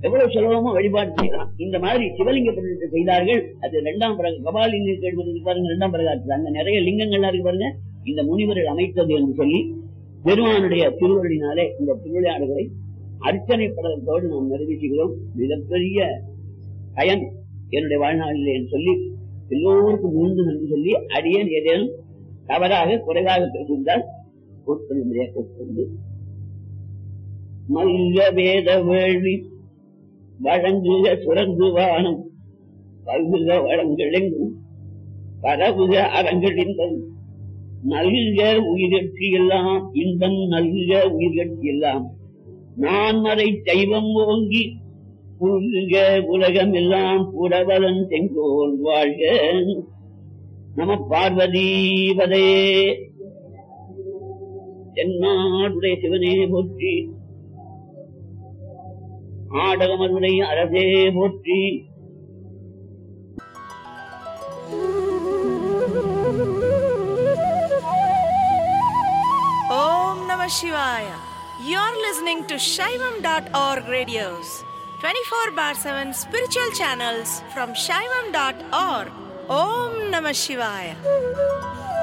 எவ்வளவு சுலபமா வழிபாடு செய்யலாம் இந்த மாதிரி சிவலிங்க பிரதிஷ்டை செய்தார்கள் அது இரண்டாம் பிரக கபாலிங்க கேள்வி பாருங்க இரண்டாம் பிரகாரத்தில் அங்க நிறைய லிங்கங்கள்லாம் இருக்கு பாருங்க இந்த முனிவர்கள் அமைத்தது என்று சொல்லி பெருமானுடைய திருவருளினாலே இந்த திருவிளையாடுகளை அர்ச்சனை படத்தோடு நாம் நிறைவேற்றுகிறோம் மிகப்பெரிய பயன் என்னுடைய வாழ்நாளில் என்று சொல்லி எல்லோருக்கும் மீண்டும் என்று சொல்லி அடியேன் ஏதேனும் தவறாக குறைவாக பேசியிருந்தால் உட்கொள்ளும்படியாக கூப்பிட்டு மல்ல வேத வேள்வி வழங்குக சுரங்கு வானம் பல்குக வளங்களெங்கும் பரவுக அறங்களின்பம் நல்க உயிர்கட்சி எல்லாம் இன்பம் நல்க உயிர்கட்சி எல்லாம் நான் மறை தெய்வம் ஓங்கி புல்க உலகம் எல்லாம் புறவலன் செங்கோல் வாழ்க நம பார்வதீபதே தென்னாடுடைய சிவனே போற்றி ஆடகமதுரை அரசே போற்றி Om Namah Shivaya. You're listening to Shaivam.org radios, 24 bar 7 spiritual channels from Shaivam.org. Om Namah Shivaya.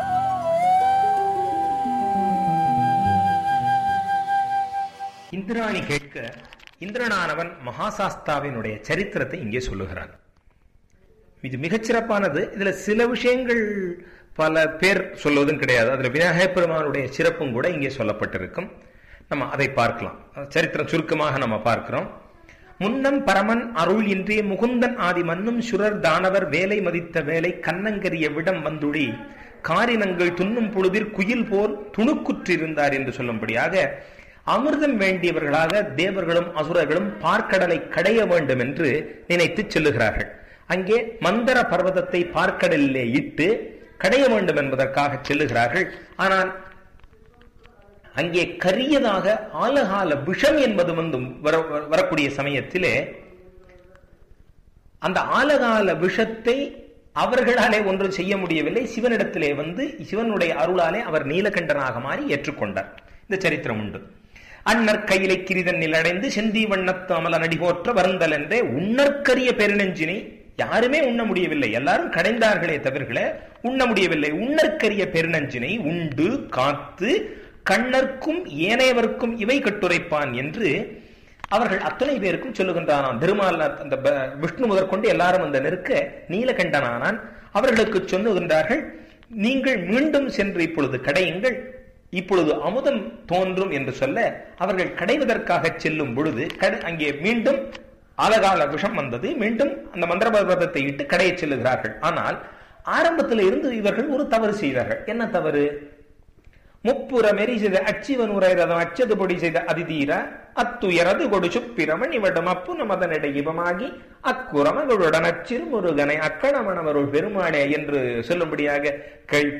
Indrani கேட்க இந்திரனானவன் மகாசாஸ்தாவினுடைய சரித்திரத்தை இங்கே சொல்லுகிறான் இது மிகச்சிறப்பானது இதுல சில விஷயங்கள் பல பேர் சொல்வதும் கிடையாது அதுல விநாயகப் பெருமானுடைய சிறப்பும் கூட இங்கே சொல்லப்பட்டிருக்கும் நம்ம அதை பார்க்கலாம் சரித்திரம் சுருக்கமாக நம்ம பார்க்கிறோம் முன்னம் பரமன் அருள் இன்றே முகுந்தன் ஆதி மன்னும் சுரர் தானவர் வேலை மதித்த வேலை கண்ணங்கரிய விடம் வந்துடி காரினங்கள் துண்ணும் பொழுதில் குயில் போல் துணுக்குற்றிருந்தார் என்று சொல்லும்படியாக அமிர்தம் வேண்டியவர்களாக தேவர்களும் அசுரர்களும் பார்க்கடலை கடைய வேண்டும் என்று நினைத்து செல்லுகிறார்கள் அங்கே மந்தர பர்வதத்தை பார்க்கடலிலே இட்டு கடைய வேண்டும் என்பதற்காக செல்லுகிறார்கள் ஆனால் அங்கே கரியதாக ஆலகால விஷம் என்பது வந்து வர- வரக்கூடிய சமயத்திலே அந்த ஆலகால விஷத்தை அவர்களாலே ஒன்றும் செய்ய முடியவில்லை சிவனிடத்திலே வந்து சிவனுடைய அருளாலே அவர் நீலகண்டனாக மாறி ஏற்றுக்கொண்டார் இந்த சரித்திரம் உண்டு அன்னர் கையிலை கிரிதன் நிலடைந்து செந்தி வண்ணத்து அமல நடிபோற்ற வருந்தல் என்றே உன்னற்கரிய பெருநெஞ்சினை யாருமே உண்ண முடியவில்லை எல்லாரும் கடைந்தார்களே தவிர்களே உண்ண முடியவில்லை உன்னற்கரிய பெருநஞ்சினை உண்டு காத்து கண்ணர்க்கும் ஏனையவர்க்கும் இவை கட்டுரைப்பான் என்று அவர்கள் அத்தனை பேருக்கும் சொல்லுகின்றானாம் திருமால் அந்த ப- விஷ்ணு முதற்கொண்டு எல்லாரும் அந்த நெருக்க நீலகண்டனானான் அவர்களுக்கு சொல்லுகின்றார்கள் நீங்கள் மீண்டும் சென்று இப்பொழுது கடையுங்கள் இப்பொழுது அமுதம் தோன்றும் என்று சொல்ல அவர்கள் கடைவதற்காக செல்லும் பொழுது கட- அங்கே மீண்டும் ஆலகால விஷம் வந்தது மீண்டும் அந்த மந்திர பர்வதத்தை இட்டு கடையச் செல்லுகிறார்கள் ஆனால் ஆரம்பத்தில் இருந்து இவர்கள் ஒரு தவறு செய்தார்கள் என்ன தவறு முப்புற மெரி செய்த அச்சிவன் உரைரதம் அச்சது பொடி செய்த அதிதீர அத்துயரது கொடு சுப்பிரமன் இவடம் அப்பு நமதனிடை இவமாகி அக்குரமகளுடன் அச்சிறு முருகனை அக்கணமணவருள் பெருமானே என்று சொல்லும்படியாக கை